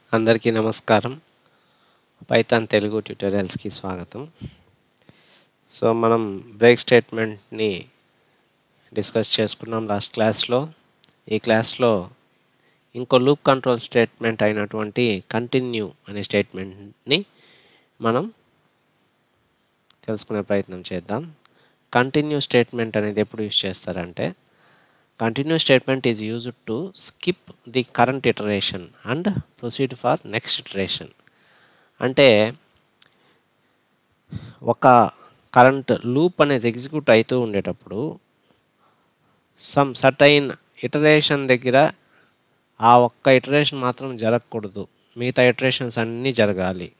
అందరికీ నమస్కారం పైథాన్ తెలుగు ట్యూటోరియల్స్కి స్వాగతం సో మనం బ్రేక్ స్టేట్మెంట్ని డిస్కస్ చేసుకున్నాం లాస్ట్ క్లాస్లో ఈ క్లాస్లో ఇంకో లూప్ కంట్రోల్ స్టేట్మెంట్ అయినటువంటి కంటిన్యూ అనే స్టేట్మెంట్ని మనం తెలుసుకునే ప్రయత్నం చేద్దాం కంటిన్యూ స్టేట్మెంట్ అనేది ఎప్పుడు యూజ్ చేస్తారంటే continue statement is used to skip the current iteration and proceed for next iteration అంటే ఒక కరెంట్ లూప్ అనేది ఎగ్జిక్యూట్ అవుతూ ఉండేటప్పుడు సమ్ సటైన్ ఇటరేషన్ దగ్గర ఆ ఒక్క ఇటరేషన్ మాత్రం జరగకూడదు మిగతా ఇటరేషన్స్ అన్నీ జరగాలి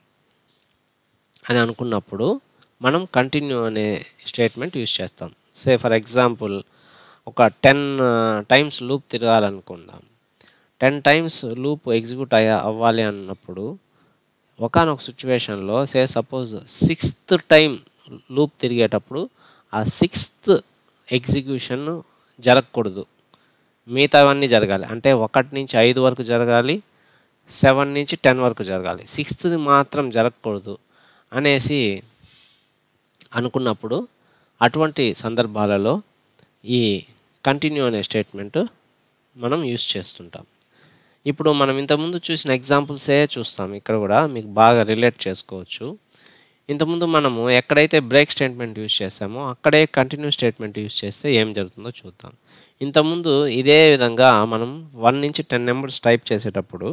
అని అనుకున్నప్పుడు మనం కంటిన్యూ అనే స్టేట్మెంట్ యూజ్ చేస్తాం సే ఫర్ ఎగ్జాంపుల్ ఒక టెన్ టైమ్స్ లూప్ తిరగాలనుకుందాం టెన్ టైమ్స్ లూప్ ఎగ్జిక్యూట్ అయ్యా అవ్వాలి అన్నప్పుడు ఒకనొక సిచ్యువేషన్లో say suppose sixth time loop తిరిగేటప్పుడు ఆ సిక్స్త్ ఎగ్జిక్యూషన్ జరగకూడదు మిగతావన్నీ జరగాలి అంటే ఒకటి నుంచి ఐదు వరకు జరగాలి సెవెన్ నుంచి టెన్ వరకు జరగాలి సిక్స్త్ది మాత్రం జరగకూడదు అనేసి అనుకున్నప్పుడు అటువంటి సందర్భాలలో ఈ కంటిన్యూ అనే స్టేట్మెంట్ మనం యూస్ చేస్తుంటాం ఇప్పుడు మనం ఇంతకుముందు చూసిన ఎగ్జాంపుల్సే చూస్తాం ఇక్కడ కూడా మీకు బాగా రిలేట్ చేసుకోవచ్చు ఇంతకుముందు మనము ఎక్కడైతే బ్రేక్ స్టేట్మెంట్ యూస్ చేసామో అక్కడే కంటిన్యూ స్టేట్మెంట్ యూస్ చేస్తే ఏం జరుగుతుందో చూద్దాం ఇంతకుముందు ఇదే విధంగా మనం వన్ నుంచి టెన్ నెంబర్స్ టైప్ చేసేటప్పుడు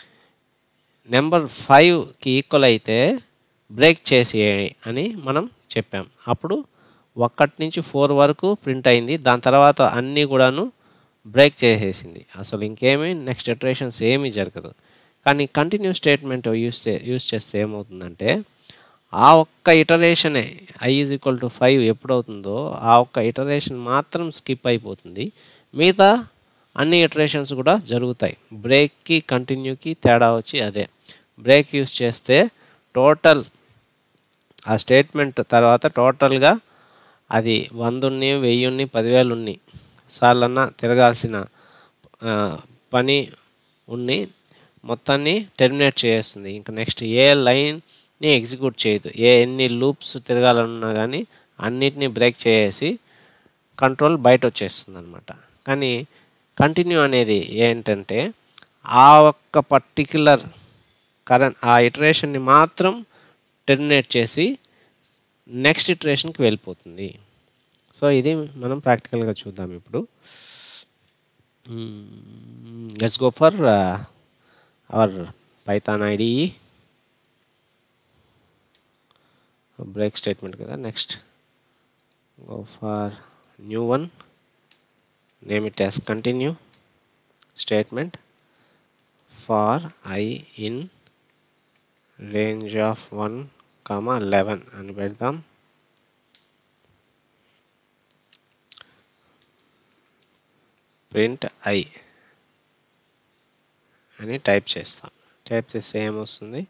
నెంబర్ ఫైవ్కి ఈక్వల్ అయితే బ్రేక్ చేసి అని మనం చెప్పాం అప్పుడు ఒకటి నుంచి ఫోర్ వరకు ప్రింట్ అయింది దాని తర్వాత అన్నీ కూడాను బ్రేక్ చేసేసింది అసలు ఇంకేమీ నెక్స్ట్ ఇటరేషన్స్ ఏమీ జరగదు కానీ కంటిన్యూ స్టేట్మెంట్ యూస్ చే యూస్ చేస్తే ఏమవుతుందంటే ఆ ఒక్క ఇటరేషనే i is equal to five ఎప్పుడవుతుందో ఆ ఒక్క ఇటరేషన్ మాత్రం స్కిప్ అయిపోతుంది మిగతా అన్ని ఇటరేషన్స్ కూడా జరుగుతాయి బ్రేక్కి కంటిన్యూకి తేడా వచ్చి అదే బ్రేక్ యూస్ చేస్తే టోటల్ ఆ స్టేట్మెంట్ తర్వాత టోటల్గా అది వందుని వెయ్యిన్ని పదివేలు ఉన్ని సార్లన్నా తిరగాల్సిన పని ఉన్ని మొత్తాన్ని టెర్మినేట్ చేస్తుంది ఇంకా నెక్స్ట్ ఏ లైన్ని ఎగ్జిక్యూట్ చేయదు ఏ ఎన్ని లూప్స్ తిరగాలన్నా కానీ అన్నిటినీ బ్రేక్ చేసి కంట్రోల్ బయట వచ్చేస్తుంది అనమాట కానీ కంటిన్యూ అనేది ఏంటంటే ఆ ఒక్క పర్టిక్యులర్ కరెంట్ ఆ ఇటరేషన్ని మాత్రం టెర్మినేట్ చేసి నెక్స్ట్ ఇటరేషన్కి వెళ్ళిపోతుంది సో ఇది మనం ప్రాక్టికల్గా చూద్దాం ఇప్పుడు let's go for our Python IDE break statement కదా next go for new one name it as continue statement for I in range of one comma eleven అని పెడదాం ప్రింట్ ఐ అని టైప్ చేస్తాం టైప్ చేస్తే ఏమొస్తుంది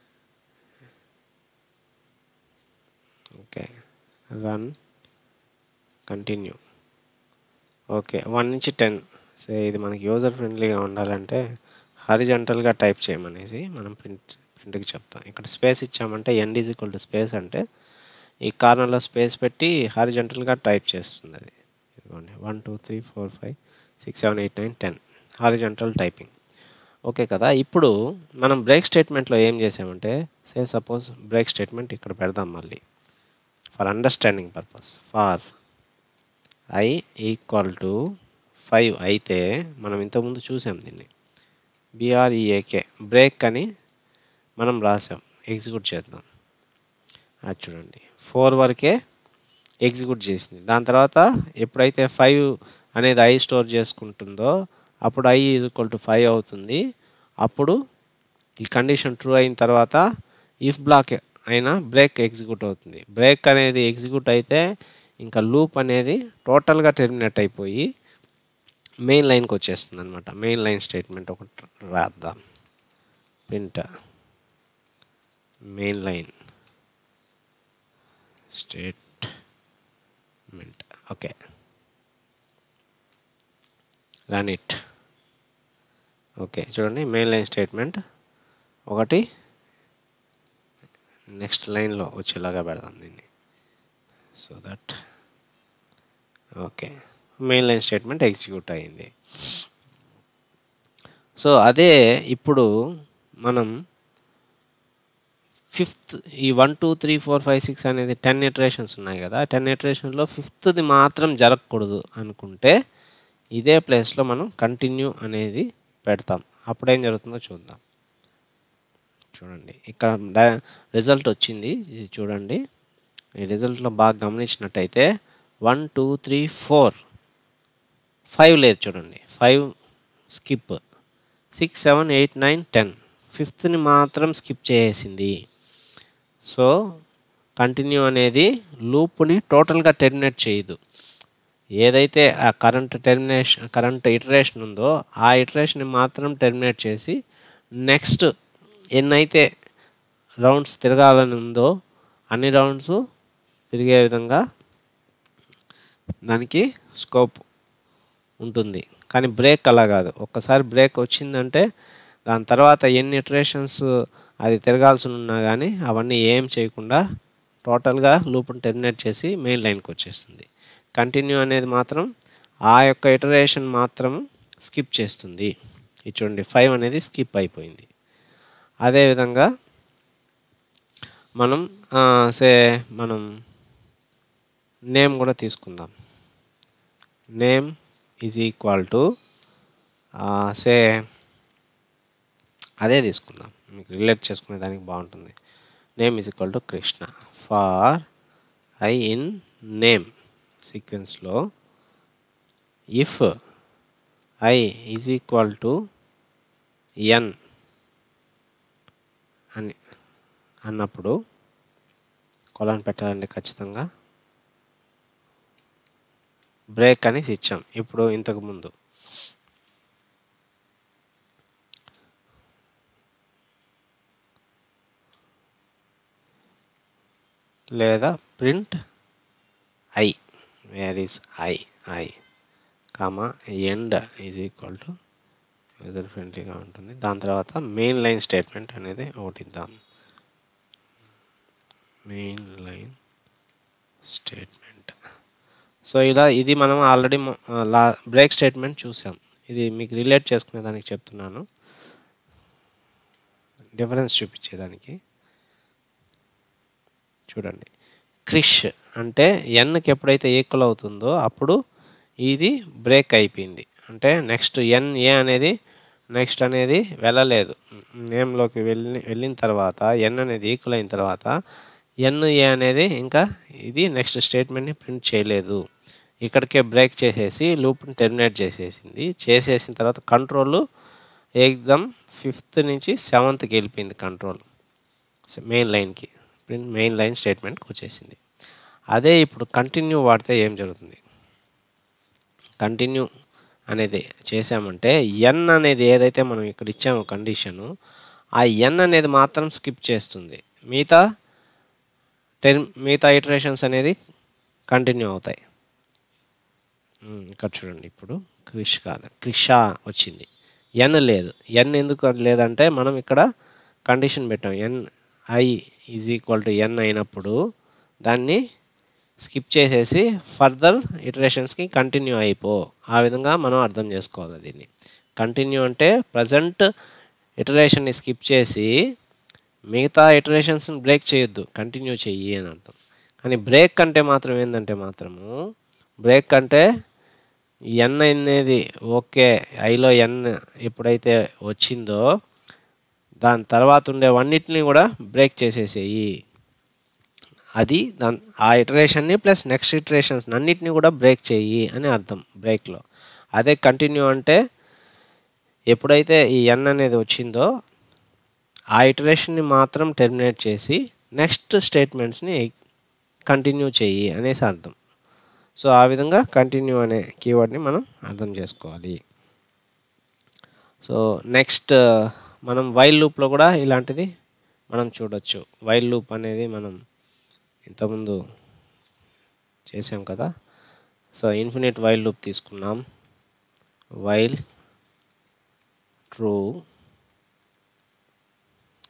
okay run continue okay one నుంచి ten so ఇది మనకి యూజర్ ఫ్రెండ్లీగా ఉండాలంటే హారిజంటల్గా టైప్ చేయమనేసి మనం ప్రింట్ ప్రింట్కి చెప్తాం ఇక్కడ స్పేస్ ఇచ్చామంటే end is equal to space అంటే ఈ కార్నర్లో స్పేస్ పెట్టి హారిజంటల్గా టైప్ చేస్తుంది అది ఇదిగోండి one two three four five six seven eight nine ten horizontal typing okay కదా ఇప్పుడు మనం బ్రేక్ స్టేట్మెంట్లో ఏం చేసామంటే సే సపోజ్ బ్రేక్ స్టేట్మెంట్ ఇక్కడ పెడదాం మళ్ళీ for understanding purpose for i equal to five అయితే మనం ఇంతకుముందు చూసాం దీన్ని బిఆర్ఈఏకే బ్రేక్ అని మనం రాసాం ఎగ్జిక్యూట్ చేద్దాం అది చూడండి ఫోర్ వరకే ఎగ్జిక్యూట్ చేసింది దాని తర్వాత ఎప్పుడైతే ఫైవ్ అనేది ఐ స్టోర్ చేసుకుంటుందో అప్పుడు i is equal to five అవుతుంది అప్పుడు ఈ కండిషన్ ట్రూ అయిన తర్వాత ఇఫ్ బ్లాక్ అయినా బ్రేక్ ఎగ్జిక్యూట్ అవుతుంది బ్రేక్ అనేది ఎగ్జిక్యూట్ అయితే ఇంకా లూప్ అనేది టోటల్గా టెర్మినేట్ అయిపోయి మెయిన్ లైన్కి వచ్చేస్తుంది అనమాట మెయిన్ లైన్ స్టేట్మెంట్ ఒకటి రాద్దాం print main line statement okay run it okay చూడండి మెయిన్ లైన్ స్టేట్మెంట్ ఒకటి నెక్స్ట్ లైన్లో వచ్చేలాగా పెడదాం దీన్ని so that okay main line statement execute అయింది సో అదే ఇప్పుడు మనం ఫిఫ్త్ ఈ one two three four five six అనేది టెన్ ఇటరేషన్స్ ఉన్నాయి కదా టెన్ ఇటరేషన్లో ఫిఫ్త్ది మాత్రం జరగకూడదు అనుకుంటే ఇదే ప్లేస్లో మనం కంటిన్యూ అనేది పెడతాం అప్పుడేం జరుగుతుందో చూద్దాం చూడండి ఇక్కడ రిజల్ట్ వచ్చింది ఇది చూడండి ఈ రిజల్ట్లో బాగా గమనించినట్టయితే one two three four five లేదు చూడండి five skip six seven eight nine ten ఫిఫ్త్ని మాత్రం స్కిప్ చేసేసింది సో కంటిన్యూ అనేది లూప్ని టోటల్గా టెర్మినేట్ చేయదు ఏదైతే ఆ కరెంట్ టెర్మినేషన్ కరెంట్ ఇటరేషన్ ఉందో ఆ ఇటరేషన్ని మాత్రం టెర్మినేట్ చేసి నెక్స్ట్ ఎన్నైతే రౌండ్స్ తిరగాలని ఉందో అన్ని రౌండ్స్ తిరిగే విధంగా దానికి స్కోప్ ఉంటుంది కానీ బ్రేక్ అలా కాదు ఒక్కసారి బ్రేక్ వచ్చిందంటే దాని తర్వాత ఎన్ని ఇటరేషన్స్ అది తిరగాల్సి ఉన్నా కానీ అవన్నీ ఏం చేయకుండా టోటల్గా లూప్ని టెర్మినేట్ చేసి మెయిన్ లైన్కి వచ్చేస్తుంది కంటిన్యూ అనేది మాత్రం ఆ యొక్క ఇటరేషన్ మాత్రం స్కిప్ చేస్తుంది ఇది చూడండి ఫైవ్ అనేది స్కిప్ అయిపోయింది అదేవిధంగా మనం సే మనం నేమ్ కూడా తీసుకుందాం name is equal to say అదే తీసుకుందాం మీకు రిలేట్ చేసుకునే దానికి బాగుంటుంది name is equal to Krishna for I in name సీక్వెన్స్లో if I is equal to N అని అన్నప్పుడు కొలను పెట్టాలండి ఖచ్చితంగా బ్రేక్ అనేసి ఇచ్చాం ఇప్పుడు ఇంతకు ముందు లేదా print I where is I I comma end is equal to user ఫ్రెండ్లీగా ఉంటుంది దాని తర్వాత మెయిన్ లైన్ స్టేట్మెంట్ అనేది ఒకటి ఇద్దాం మెయిన్ లైన్ స్టేట్మెంట్ సో ఇలా ఇది మనం ఆల్రెడీ లా బ్రేక్ స్టేట్మెంట్ చూసాం ఇది మీకు రిలేట్ చేసుకునే దానికి చెప్తున్నాను డిఫరెన్స్ చూపించేదానికి చూడండి క్రిష్ అంటే ఎన్కి ఎప్పుడైతే ఈక్వల్ అవుతుందో అప్పుడు ఇది బ్రేక్ అయిపోయింది అంటే నెక్స్ట్ ఎన్ ఏ అనేది నెక్స్ట్ అనేది వెళ్ళలేదు నేమ్లోకి వెళ్ళి వెళ్ళిన తర్వాత ఎన్ అనేది ఈక్వల్ అయిన తర్వాత ఎన్ ఏ అనేది ఇంకా ఇది నెక్స్ట్ స్టేట్మెంట్ని ప్రింట్ చేయలేదు ఇక్కడికే బ్రేక్ చేసేసి లూప్ని టెర్మినేట్ చేసేసింది చేసేసిన తర్వాత కంట్రోల్ ఎగ్దమ్ ఫిఫ్త్ నుంచి సెవెంత్కి వెళ్ళిపోయింది కంట్రోల్ మెయిన్ లైన్కి ప్రింట్ మెయిన్ లైన్ స్టేట్మెంట్కి వచ్చేసింది అదే ఇప్పుడు కంటిన్యూ వాడితే ఏం జరుగుతుంది కంటిన్యూ అనేది చేసామంటే ఎన్ అనేది ఏదైతే మనం ఇక్కడ ఇచ్చామో కండిషను ఆ ఎన్ అనేది మాత్రం స్కిప్ చేస్తుంది మిగతా టెన్ మిగతా ఇటరేషన్స్ అనేది కంటిన్యూ అవుతాయి ఇక్కడ చూడండి ఇప్పుడు క్రిష్ కాదు క్రిషా వచ్చింది ఎన్ లేదు ఎన్ ఎందుకు లేదంటే మనం ఇక్కడ కండిషన్ పెట్టాం N I is equal to N అయినప్పుడు దాన్ని స్కిప్ చేసేసి ఫర్దర్ ఇటరేషన్స్కి కంటిన్యూ అయిపో ఆ విధంగా మనం అర్థం చేసుకోవాలి దీన్ని కంటిన్యూ అంటే ప్రజెంట్ ఇటరేషన్ని స్కిప్ చేసి మిగతా ఇటరేషన్స్ని బ్రేక్ చేయొద్దు కంటిన్యూ చెయ్యి అని అర్థం కానీ బ్రేక్ అంటే మాత్రం ఏంటంటే మాత్రము బ్రేక్ అంటే ఎన్ అనేది ఓకే ఐలో ఎన్ ఎప్పుడైతే వచ్చిందో దాని తర్వాత ఉండేవన్నిటిని కూడా బ్రేక్ చేసేసేయి అది దాని ఆ ఇటరేషన్ని ప్లస్ నెక్స్ట్ ఇటరేషన్స్ అన్నిటిని కూడా బ్రేక్ చేయి అని అర్థం బ్రేక్లో అదే కంటిన్యూ అంటే ఎప్పుడైతే ఈ ఎన్ అనేది వచ్చిందో ఆ ఇటరేషన్ని మాత్రం టెర్మినేట్ చేసి నెక్స్ట్ స్టేట్మెంట్స్ని కంటిన్యూ చెయ్యి అనేసి అర్థం సో ఆ విధంగా కంటిన్యూ అనే కీవర్డ్ని మనం అర్థం చేసుకోవాలి సో నెక్స్ట్ మనం వైల్ లూప్లో కూడా ఇలాంటిది మనం చూడొచ్చు వైల్ లూప్ అనేది మనం ఇంతకుముందు చేసాం కదా సో ఇన్ఫినిట్ వైల్ లూప్ తీసుకున్నాం వైల్ ట్రూ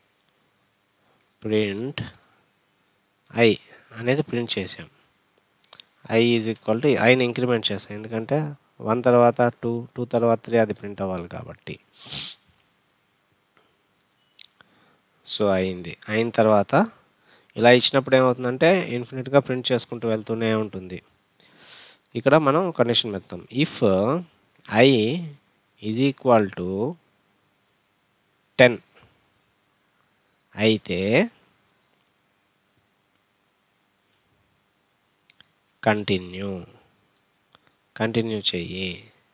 ప్రింట్ ఐ అనేది ప్రింట్ చేసాం ఐ ఈజ్ ఈక్వల్ టు ఐని ఇంక్రిమెంట్ చేసాం ఎందుకంటే వన్ తర్వాత టూ టూ తర్వాత త్రీ అది ప్రింట్ అవ్వాలి కాబట్టి సో అయింది అయిన తర్వాత ఇలా ఇచ్చినప్పుడు ఏమవుతుందంటే ఇన్ఫినిట్గా ప్రింట్ చేసుకుంటూ వెళ్తూనే ఉంటుంది ఇక్కడ మనం కండిషన్ పెడతాం if I is equal to ten అయితే కంటిన్యూ కంటిన్యూ చెయ్యి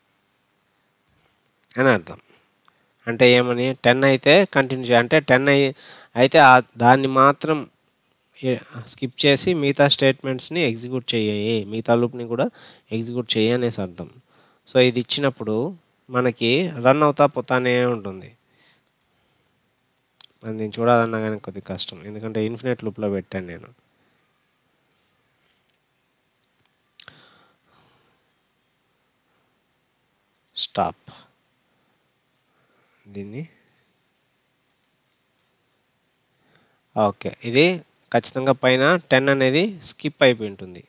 అని అర్థం అంటే ఏమని టెన్ అయితే కంటిన్యూ చేయి అంటే టెన్ అయి అయితే ఆ- దాన్ని మాత్రం స్కిప్ చేసి మిగతా స్టేట్మెంట్స్ని ఎగ్జిక్యూట్ చేయి మిగతా లూప్ని కూడా ఎగ్జిక్యూట్ చేయి అనేసి అర్థం సో ఇది ఇచ్చినప్పుడు మనకి రన్ అవుతా పోతానే ఉంటుంది అది నేను చూడాలన్నా కానీ కొద్దిగా కష్టం ఎందుకంటే ఇన్ఫినిట్ లూప్లో పెట్టాను నేను స్టాప్ దీన్ని ఓకే ఇది ఖచ్చితంగా పైన టెన్ అనేది స్కిప్ అయిపోయి ఉంటుంది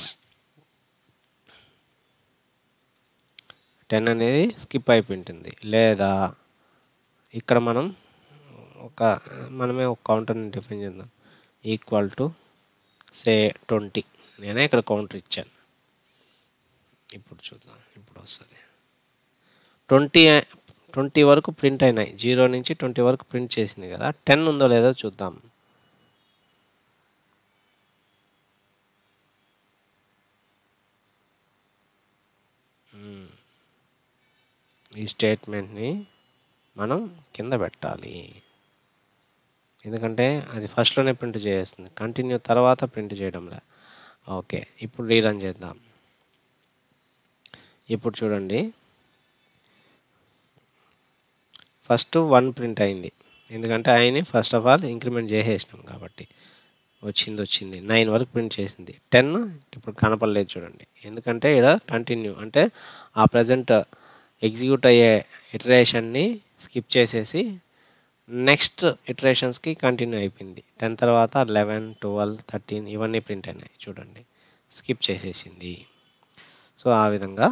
టెన్ అనేది స్కిప్ అయిపోయి ఉంటుంది లేదా ఇక్కడ మనం ఒక మనమే ఒక కౌంటర్ని డిఫైన్ చేద్దాం ఈక్వల్ టు సే ట్వంటీ నేనే ఇక్కడ కౌంటర్ ఇచ్చాను ఇప్పుడు చూద్దాం ఇప్పుడు వస్తుంది ట్వంటీ ట్వంటీ వరకు ప్రింట్ అయినాయి జీరో నుంచి ట్వంటీ వరకు ప్రింట్ చేసింది కదా టెన్ ఉందో లేదో చూద్దాం మ్మ్. ఈ స్టేట్మెంట్ని మనం కింద పెట్టాలి ఎందుకంటే అది ఫస్ట్లోనే ప్రింట్ చేస్తుంది కంటిన్యూ తర్వాత ప్రింట్ చేయడంలే ఓకే ఇప్పుడు రీరన్ చేద్దాం ఇప్పుడు చూడండి ఫస్ట్ వన్ ప్రింట్ అయింది ఎందుకంటే ఆయన్ని ఫస్ట్ ఆఫ్ ఆల్ ఇంక్రిమెంట్ చేసేసినాం కాబట్టి వచ్చింది వచ్చింది నైన్ వరకు ప్రింట్ చేసింది టెన్ ఇప్పుడు కనపడలేదు చూడండి ఎందుకంటే ఇక్కడ కంటిన్యూ అంటే ఆ ప్రజెంట్ ఎగ్జిక్యూట్ అయ్యే ఇటరేషన్ని స్కిప్ చేసేసి నెక్స్ట్ ఇటరేషన్స్కి కంటిన్యూ అయిపోయింది టెన్ తర్వాత లెవెన్ ట్వెల్వ్ థర్టీన్ ఇవన్నీ ప్రింట్ అయినాయి చూడండి స్కిప్ చేసేసింది సో ఆ విధంగా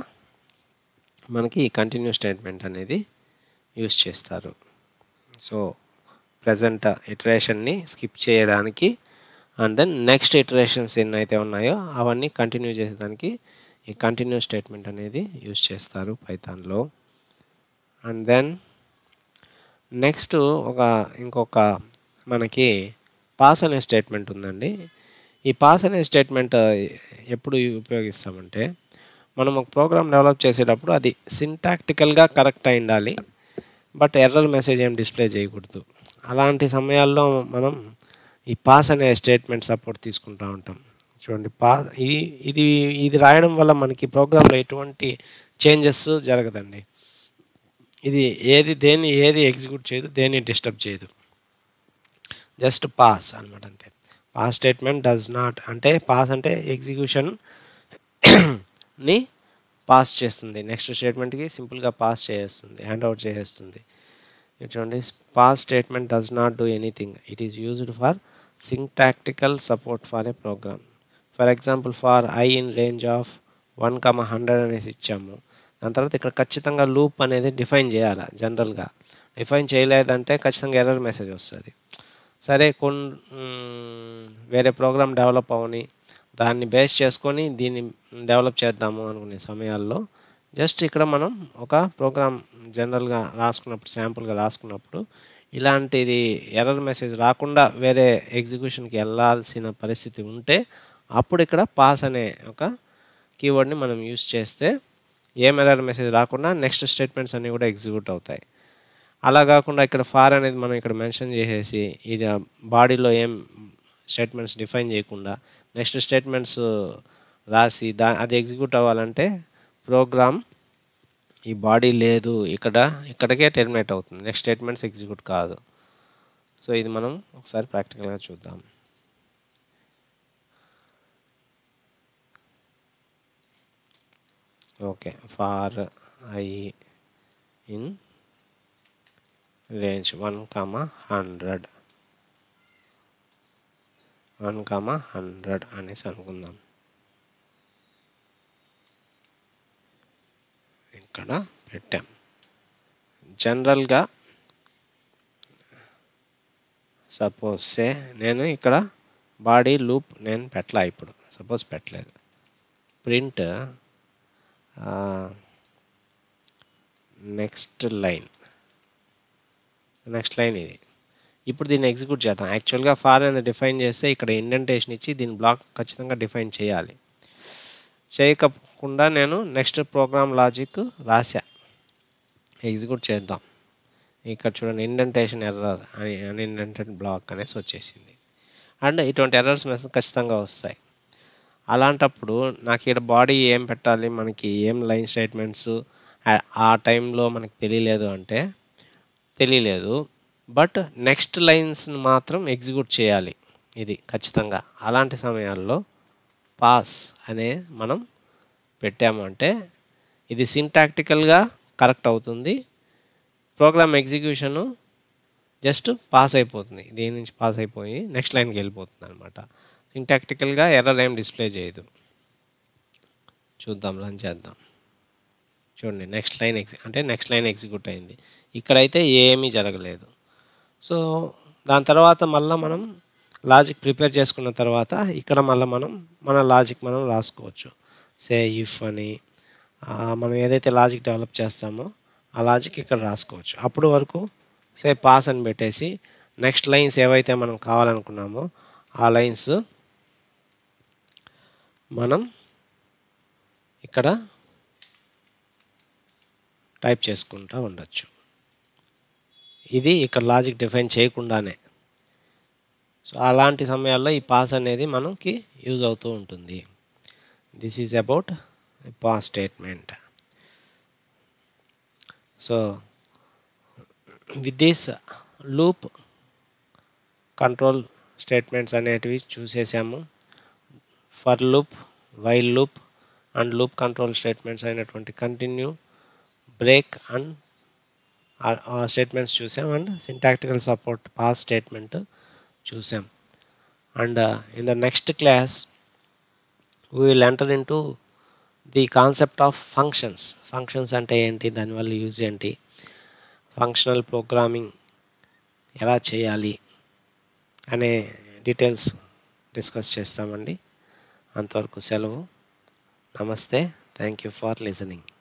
మనకి ఈ కంటిన్యూ స్టేట్మెంట్ అనేది యూస్ చేస్తారు సో ప్రజెంట్ ఇటరేషన్ని స్కిప్ చేయడానికి అండ్ దెన్ నెక్స్ట్ ఇటరేషన్స్ ఎన్ని అయితే ఉన్నాయో అవన్నీ కంటిన్యూ చేసేదానికి ఈ కంటిన్యూ స్టేట్మెంట్ అనేది యూస్ చేస్తారు పైథాన్లో అండ్ దెన్ నెక్స్ట్ ఒక ఇంకొక మనకి పాస్ అనే స్టేట్మెంట్ ఉందండి ఈ పాస్ అనే స్టేట్మెంట్ ఎప్పుడు ఉపయోగిస్తామంటే మనం ఒక ప్రోగ్రామ్ డెవలప్ చేసేటప్పుడు అది సింటాక్టికల్గా కరెక్ట్ అయి ఉండాలి బట్ ఎర్రర్ మెసేజ్ ఏం డిస్ప్లే చేయకూడదు అలాంటి సమయాల్లో మనం ఈ పాస్ అనే స్టేట్మెంట్ సపోర్ట్ తీసుకుంటూ ఉంటాం చూడండి పా ఇది ఇది ఇది రాయడం వల్ల మనకి ప్రోగ్రాంలో ఎటువంటి చేంజెస్ జరగదండి ఇది ఏది దేన్ని ఏది ఎగ్జిక్యూట్ చేయదు దేన్ని డిస్టర్బ్ చేయదు జస్ట్ పాస్ అనమాట అంతే పాస్ స్టేట్మెంట్ డస్ నాట్ అంటే పాస్ అంటే ఎగ్జిక్యూషన్ ని పాస్ చేస్తుంది నెక్స్ట్ స్టేట్మెంట్కి సింపుల్గా పాస్ చేస్తుంది హ్యాండ్ అవుట్ చేసేస్తుంది ఇది చూడండి pass statement does not do anything it is used for syntactical support for a program for example for I in range of one comma hundred అనేసి ఇచ్చాము దాని తర్వాత ఇక్కడ ఖచ్చితంగా లూప్ అనేది డిఫైన్ చేయాలి జనరల్గా డిఫైన్ చేయలేదంటే ఖచ్చితంగా ఎర్రర్ మెసేజ్ వస్తుంది సరే కొన్ మ్, వేరే ప్రోగ్రామ్ డెవలప్ అవని దాన్ని బేస్ చేసుకొని దీన్ని డెవలప్ చేద్దాము అనుకునే సమయాల్లో జస్ట్ ఇక్కడ మనం ఒక ప్రోగ్రామ్ జనరల్గా రాసుకున్నప్పుడు శాంపుల్గా రాసుకున్నప్పుడు ఇలాంటిది ఎర్రర్ మెసేజ్ రాకుండా వేరే ఎగ్జిక్యూషన్కి వెళ్ళాల్సిన పరిస్థితి ఉంటే అప్పుడు ఇక్కడ పాస్ అనే ఒక కీవర్డ్ని మనం యూస్ చేస్తే ఏం ఎర్రర్ మెసేజ్ రాకుండా నెక్స్ట్ స్టేట్మెంట్స్ అన్నీ కూడా ఎగ్జిక్యూట్ అవుతాయి అలా కాకుండా ఇక్కడ ఫార్ అనేది మనం ఇక్కడ మెన్షన్ చేసేసి ఇది బాడీలో ఏం స్టేట్మెంట్స్ డిఫైన్ చేయకుండా నెక్స్ట్ స్టేట్మెంట్స్ రాసి దా అది ఎగ్జిక్యూట్ అవ్వాలంటే ప్రోగ్రామ్ ఈ బాడీ లేదు ఇక్కడ ఇక్కడికే టెర్మినేట్ అవుతుంది నెక్స్ట్ స్టేట్మెంట్స్ ఎగ్జిక్యూట్ కాదు సో ఇది మనం ఒకసారి ప్రాక్టికల్గా చూద్దాం okay for I in range one comma hundred one comma hundred అనేసి అనుకుందాం ఇక్కడ పెట్టాం జనరల్గా సపోజ్ సే నేను ఇక్కడ బాడీ లూప్ నేను పెట్టలా ఇప్పుడు సపోజ్ పెట్టలేదు print next line next line ఇది ఇప్పుడు దీన్ని ఎగ్జిక్యూట్ చేద్దాం యాక్చువల్గా ఫార్ అనేది డిఫైన్ చేస్తే ఇక్కడ ఇండెంటేషన్ ఇచ్చి దీని బ్లాక్ ఖచ్చితంగా డిఫైన్ చేయాలి చేయకుండా నేను నెక్స్ట్ ప్రోగ్రామ్ లాజిక్ రాశా ఎగ్జిక్యూట్ చేద్దాం ఇక్కడ చూడండి ఇండెంటేషన్ ఎర్రర్ అని అన్ఇండెంటెడ్ బ్లాక్ అనేసి వచ్చేసింది అండ్ ఇటువంటి ఎర్రర్స్ మెసేజ్ ఖచ్చితంగా వస్తాయి అలాంటప్పుడు నాకు ఇక్కడ బాడీ ఏం పెట్టాలి మనకి ఏం లైన్ స్టేట్మెంట్స్ ఆ టైంలో మనకి తెలియలేదు అంటే తెలియలేదు బట్ నెక్స్ట్ లైన్స్ మాత్రం ఎగ్జిక్యూట్ చేయాలి ఇది ఖచ్చితంగా అలాంటి సమయాల్లో పాస్ అనే మనం పెట్టాము అంటే ఇది సింటాక్టికల్గా కరెక్ట్ అవుతుంది ప్రోగ్రామ్ ఎగ్జిక్యూషను జస్ట్ పాస్ అయిపోతుంది దీని నుంచి పాస్ అయిపోయి నెక్స్ట్ లైన్కి వెళ్ళిపోతుంది అనమాట సింటాక్టికల్గా ఎర్రర్ ఏం డిస్ప్లే చేయదు చూద్దాం రన్ చేద్దాం చూడండి నెక్స్ట్ లైన్ ఎగ్జి అంటే నెక్స్ట్ లైన్ ఎగ్జిక్యూట్ అయింది ఇక్కడైతే ఏమీ జరగలేదు సో దాని తర్వాత మళ్ళీ మనం లాజిక్ ప్రిపేర్ చేసుకున్న తర్వాత ఇక్కడ మళ్ళీ మనం మన లాజిక్ మనం రాసుకోవచ్చు సే ఇఫ్ అని మనం ఏదైతే లాజిక్ డెవలప్ చేస్తామో ఆ లాజిక్ ఇక్కడ రాసుకోవచ్చు అప్పుడు వరకు సే పాస్ అని పెట్టేసి నెక్స్ట్ లైన్స్ ఏవైతే మనం కావాలనుకున్నామో ఆ లైన్స్ మనం ఇక్కడ టైప్ చేసుకుంటూ ఉండొచ్చు ఇది ఇక్కడ లాజిక్ డిఫైన్ చేయకుండానే సో అలాంటి సమయాల్లో ఈ పాస్ అనేది మనకి యూజ్ అవుతూ ఉంటుంది this is about pass statement so with this loop control statements అనేటివి చూసేసాము for loop while loop and loop control statements అయినటువంటి కంటిన్యూ బ్రేక్ అండ్ ఆ స్టేట్మెంట్స్ చూసాం and syntactical support pass statement చూసాం and in the next class we will enter into the concept of functions functions అంటే ఏంటి దానివల్ల use ఏంటి functional programming ఎలా చేయాలి అనే డీటెయిల్స్ డిస్కస్ చేస్తామండి అంతవరకు సెలవు నమస్తే థ్యాంక్ యూ ఫర్ లిజనింగ్